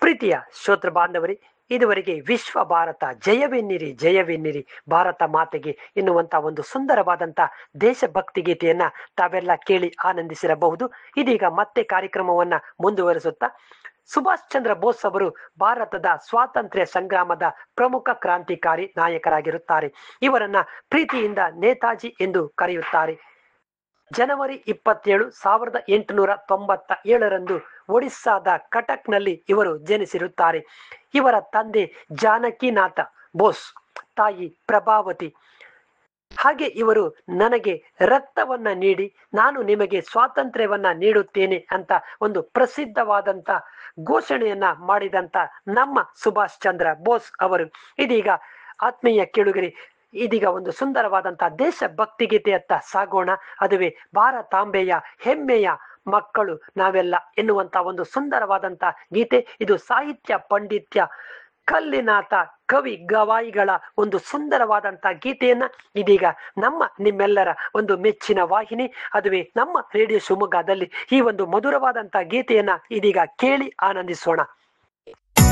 ಪ್ರೀತಿಯ ಶ್ರೋತೃ ಬಾಂಧವರಿ ಇದುವರೆಗೆ ವಿಶ್ವ ಭಾರತ ಜಯವೆನ್ನಿರಿ ಜಯವೆನ್ನಿರಿ ಭಾರತ ಮಾತೆಗೆ ಎನ್ನುವಂತ ಒಂದು ಸುಂದರವಾದಂತ ದೇಶಭಕ್ತಿ ಗೀತೆಯನ್ನ ತಾವೆಲ್ಲ ಕೇಳಿ ಆನಂದಿಸಿರಬಹುದು ಇದೀಗ ಮತ್ತೆ ಕಾರ್ಯಕ್ರಮವನ್ನ ಮುಂದುವರಿಸುತ್ತಾ ಸುಭಾಷ್ ಚಂದ್ರ ಬೋಸ್ ಅವರು ಭಾರತದ ಸ್ವಾತಂತ್ರ್ಯ ಸಂಗ್ರಾಮದ ಪ್ರಮುಖ ಕ್ರಾಂತಿಕಾರಿ ನಾಯಕರಾಗಿರುತ್ತಾರೆ ಇವರನ್ನ ಪ್ರೀತಿಯಿಂದ ನೇತಾಜಿ ಎಂದು ಕರೆಯುತ್ತಾರೆ ಜನವರಿ ಇಪ್ಪತ್ತೇಳು ಸಾವಿರದ ಎಂಟುನೂರ ತೊಂಬತ್ತ ಏಳರಂದು ಒಡಿಸ್ಸಾದ ಕಟಕ್ನಲ್ಲಿ ಇವರು ಜನಿಸಿರುತ್ತಾರೆ ಇವರ ತಂದೆ ಜಾನಕಿನಾಥ ಬೋಸ್ ತಾಯಿ ಪ್ರಭಾವತಿ ಹಾಗೆ ಇವರು ನನಗೆ ರಕ್ತವನ್ನ ನೀಡಿ ನಾನು ನಿಮಗೆ ಸ್ವಾತಂತ್ರ್ಯವನ್ನ ನೀಡುತ್ತೇನೆ ಅಂತ ಒಂದು ಪ್ರಸಿದ್ಧವಾದಂತ ಘೋಷಣೆಯನ್ನ ಮಾಡಿದಂತ ನಮ್ಮ ಸುಭಾಷ್ ಚಂದ್ರ ಬೋಸ್ ಅವರು ಇದೀಗ ಆತ್ಮೀಯ ಕೇಳುಗರಿ ಇದೀಗ ಒಂದು ಸುಂದರವಾದಂತಹ ದೇಶಭಕ್ತಿ ಗೀತೆಯತ್ತ ಸಾಗೋಣ ಅದುವೇ ಭಾರತಾಂಬೆಯ ಹೆಮ್ಮೆಯ ಮಕ್ಕಳು ನಾವೆಲ್ಲ ಎನ್ನುವಂತ ಒಂದು ಸುಂದರವಾದಂತ ಗೀತೆ ಇದು ಸಾಹಿತ್ಯ ಪಾಂಡಿತ್ಯ ಕಲ್ಲಿನಾಥ ಕವಿ ಗವಾಯಿಗಳ ಒಂದು ಸುಂದರವಾದಂತ ಗೀತೆಯನ್ನ ಇದೀಗ ನಮ್ಮ ನಿಮ್ಮೆಲ್ಲರ ಒಂದು ಮೆಚ್ಚಿನ ವಾಹಿನಿ ಅದುವೇ ನಮ್ಮ ರೇಡಿಯೋ ಶಿವಮೊಗ್ಗದಲ್ಲಿ ಈ ಒಂದು ಮಧುರವಾದಂತ ಗೀತೆಯನ್ನ ಇದೀಗ ಕೇಳಿ ಆನಂದಿಸೋಣ